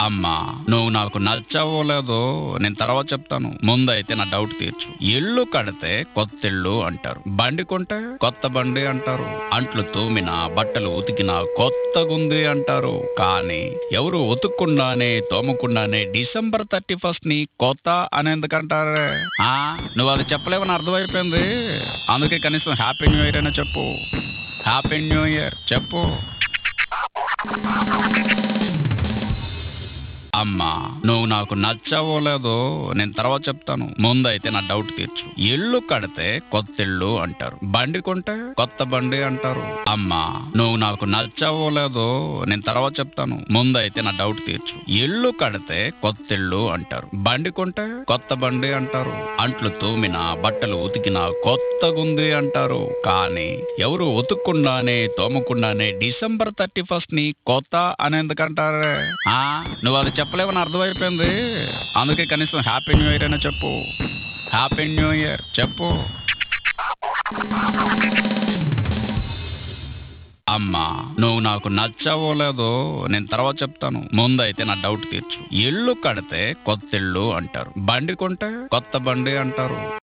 అమ్మా నువ్వు నాకు నచ్చావో లేదో నేను తర్వాత చెప్తాను ముందైతే నా డౌట్ తీర్చు ఇల్లు కడితే కొత్త ఇల్లు అంటారు బండి కొంటే కొత్త బండి అంటారు అంట్లు తోమిన బట్టలు ఉతికిన కొత్తగుంది అంటారు కానీ ఎవరు ఉతుక్కుండానే తోమకుండానే డిసెంబర్ థర్టీ ఫస్ట్ ని కొత్త అని ఎందుకంటారే ఆ నువ్వు అది చెప్పలేవని అర్థమైపోయింది అందుకే కనీసం హ్యాపీ న్యూ ఇయర్ అయినా చెప్పు హ్యాపీ న్యూ ఇయర్ చెప్పు అమ్మా నువ్వు నాకు నచ్చావో లేదో నేను తర్వాత చెప్తాను ముందైతే నా డౌట్ తీర్చు ఇల్లు కడితే కొత్త ఇల్లు అంటారు బండి కొంటే కొత్త బండి అంటారు అమ్మా నువ్వు నాకు నచ్చావో లేదో నేను తర్వాత చెప్తాను ముందైతే నా డౌట్ తీర్చు ఇల్లు కడితే కొత్త ఇల్లు అంటారు బండి కొంటే కొత్త బండి అంటారు అంట్లు తోమిన బట్టలు ఉతికిన కొత్తగుంది అంటారు కానీ ఎవరు ఉతుక్కుండానే తోమకుండానే డిసెంబర్ థర్టీ ఫస్ట్ ని కొత్త అని ఎందుకంటారే ఆ నువ్వు అది చెప్పలేవని అర్థమైపోయింది అందుకే కనీసం హ్యాపీ న్యూ ఇయర్ అయినా చెప్పు హ్యాపీ న్యూ ఇయర్ చెప్పు అమ్మా నువ్వు నాకు నచ్చావో లేదో నేను తర్వాత చెప్తాను ముందైతే నా డౌట్ తీర్చు ఇల్లు కడితే కొత్త ఇల్లు అంటారు బండి కొంటే కొత్త బండి అంటారు